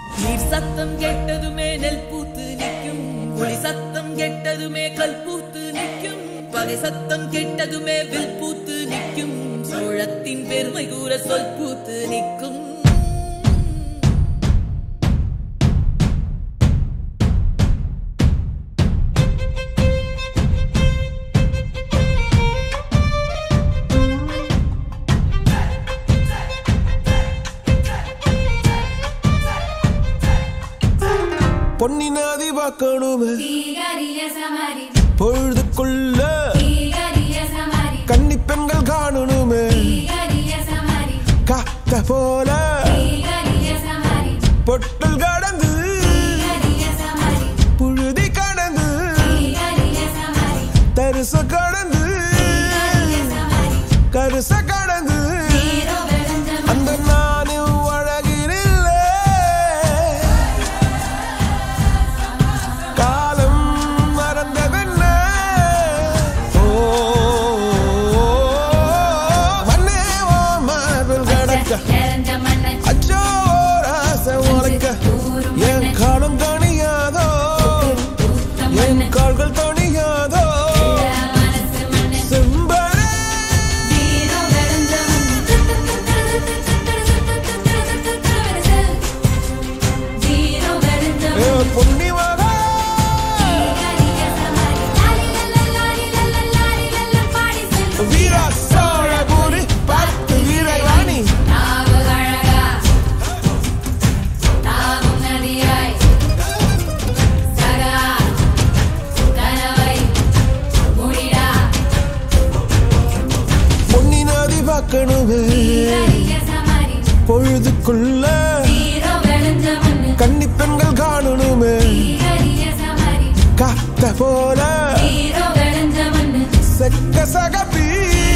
நீர் சத்தம் கேட்டதுமே நெல் பூத்து நிற்கும் ஒளி சத்தம் கேட்டதுமே கல் பூத்து நிற்கும் பகை சத்தம் கேட்டதுமே வில் பூத்து நிற்கும் சோழத்தின் பெருமை கூற சொல் பூத்து நிற்கும் பொன்னினாதி பார்க்கணுமே தீகரிய சமரி பொழுதுக்குள்ள தீகரிய சமரி கன்னி பெண்கள் காணணுமே தீகரிய சமரி காத்த போல தீகரிய சமரி பொட்டல் கடந்து தீகரிய சமரி புழுதி கடந்து தீகரிய சமரி தரிச கடந்து தீகரிய சமரி கருச கடந்து நீரோ வெளுஞ்சம் அந்த நானும் அழகினில்லே காலம் மறந்ததென்ன ஓ மண்ணே ஓ மார்பில் கடக்க நிறைஞ்ச மண்ணை அச்சோ ராச உனக்க ஊரும் என் காலம் தணியாதோ ஊத்த என் மண்ணை கால்கள் தணியாதோ மனசு மண்ணை செம்பரே நீரோ வெளுஞ்சம் நீரோ வெளுஞ்சம் ஏ பொன்னி மகா தீகரிய சமரி லாலி லல்ல லாலி லல்ல லாலி லல்ல பாடி செல்லும் வீரா சோழபுரி பத்து வீரராணி நாவகழகா தாவும் நதியாய் சகா கனவை முடிடா பொன்னி நதி பார்க்கணுமே தீகரிய சமரி பொழுதுக்குள்ள நீரோ வெளுஞ்ச மண்ணு கன்னி பெண்கள் காணணுமே தீகரிய சமரி காத்த போல நீரோ வெளுஞ்ச மண்ணு செக்க சகப்பி